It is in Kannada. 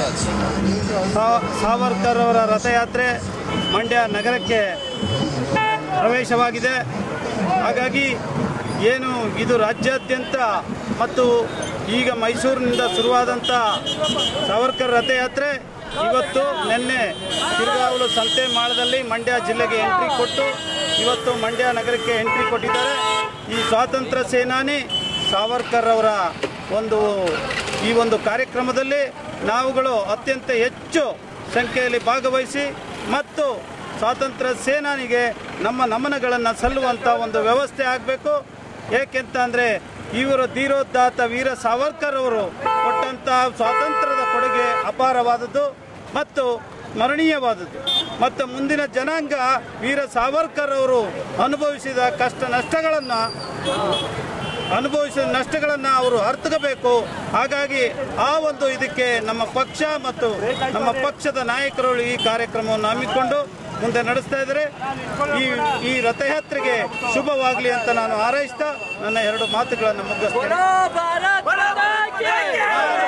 ಸಾ- ಸಾವರ್ಕರ್ ಅವರ ರಥಯಾತ್ರೆ ಮಂಡ್ಯ ನಗರಕ್ಕೆ ಪ್ರವೇಶವಾಗಿದೆ ಹಾಗಾಗಿ ಏನು ಇದು ರಾಜ್ಯಾದ್ಯಂತ ಮತ್ತು ಈಗ ಮೈಸೂರಿನಿಂದ ಶುರುವಾದಂಥ ಸಾವರ್ಕರ್ ರಥಯಾತ್ರೆ ಇವತ್ತು ನಿನ್ನೆ ತಿರುಗಾವಲು ಸಂತೆ ಮಾಳದಲ್ಲಿ ಮಂಡ್ಯ ಜಿಲ್ಲೆಗೆ ಎಂಟ್ರಿ ಕೊಟ್ಟು ಇವತ್ತು ಮಂಡ್ಯ ನಗರಕ್ಕೆ ಎಂಟ್ರಿ ಕೊಟ್ಟಿದ್ದಾರೆ ಈ ಸ್ವಾತಂತ್ರ್ಯ ಸೇನಾನಿ ಸಾವರ್ಕರ್ ಅವರ ಒಂದು ಈ ಒಂದು ಕಾರ್ಯಕ್ರಮದಲ್ಲಿ ನಾವುಗಳು ಅತ್ಯಂತ ಹೆಚ್ಚು ಸಂಖ್ಯೆಯಲ್ಲಿ ಭಾಗವಹಿಸಿ ಮತ್ತು ಸ್ವಾತಂತ್ರ್ಯ ಸೇನಾನಿಗೆ ನಮ್ಮ ನಮನಗಳನ್ನು ಸಲ್ಲುವಂಥ ಒಂದು ವ್ಯವಸ್ಥೆ ಆಗಬೇಕು ಏಕೆಂತಂದರೆ ಇವರು ಧೀರೋದ್ದಾತ ವೀರ ಸಾವರ್ಕರ್ ಅವರು ಕೊಟ್ಟಂಥ ಸ್ವಾತಂತ್ರ್ಯದ ಕೊಡುಗೆ ಅಪಾರವಾದದ್ದು ಮತ್ತು ಸ್ಮರಣೀಯವಾದದ್ದು ಮತ್ತು ಮುಂದಿನ ಜನಾಂಗ ವೀರ ಸಾವರ್ಕರ್ ಅವರು ಅನುಭವಿಸಿದ ಕಷ್ಟ ನಷ್ಟಗಳನ್ನು ಅನುಭವಿಸಿದ ನಷ್ಟಗಳನ್ನು ಅವರು ಅರ್ಥಗಬೇಕು ಹಾಗಾಗಿ ಆ ಒಂದು ಇದಕ್ಕೆ ನಮ್ಮ ಪಕ್ಷ ಮತ್ತು ನಮ್ಮ ಪಕ್ಷದ ನಾಯಕರು ಈ ಕಾರ್ಯಕ್ರಮವನ್ನು ಹಮ್ಮಿಕೊಂಡು ಮುಂದೆ ನಡೆಸ್ತಾ ಇದ್ದಾರೆ ಈ ಈ ರಥಯಾತ್ರೆಗೆ ಶುಭವಾಗಲಿ ಅಂತ ನಾನು ಹಾರೈಸ್ತಾ ನನ್ನ ಎರಡು ಮಾತುಗಳನ್ನು ಮುಗಿಸ್ತೇನೆ ಭಾರತ್ ಮಾತಾ ಕಿ ಜೈ!